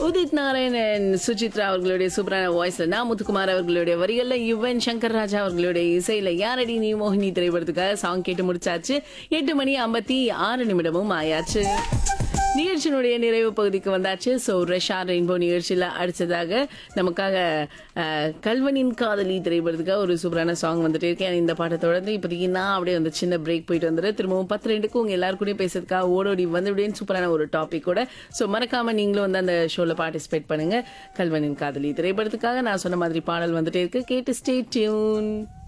உதித் நாராயணன் சுசித்ரா அவர்களுடைய சூப்பரான வாய்ஸ்ல நான் முத்துக்குமார் அவர்களுடைய வரிகள்ல யுவன் சங்கர் ராஜா அவர்களுடைய இசையில யாரடி நீ மோகினி திரைப்படத்துக்காக சாங் கேட்டு முடிச்சாச்சு எட்டு மணி ஐம்பத்தி ஆறு நிமிடமும் ஆயாச்சு நிகழ்ச்சியினுடைய நிறைவு பகுதிக்கு வந்தாச்சு ஸோ ரெஷா ரெயின்போ நிகழ்ச்சியில் அடுத்ததாக நமக்காக அஹ், கல்வனின் காதலி திரைப்படத்துக்காக ஒரு சூப்பரான சாங் வந்துட்டு இருக்கேன் இந்த பாட்டை தொடர்ந்து இப்போதைக்கு நான் அப்படியே வந்து சின்ன பிரேக் போயிட்டு வந்துடுறேன் திரும்பவும் பத்து ரெண்டுக்கு உங்க எல்லாரும் கூடயும் பேசுறதுக்காக ஓடோடி வந்துவிடுவேன் சூப்பரான ஒரு டாபிக் கூட ஸோ மறக்காம நீங்களும் வந்து அந்த ஷோவில் பார்ட்டிசிபேட் பண்ணுங்க கல்வனின் காதலி திரைப்படத்துக்காக நான் சொன்ன மாதிரி பாடல் வந்துட்டே இருக்கு கேட்டு ஸ்டே டியூன்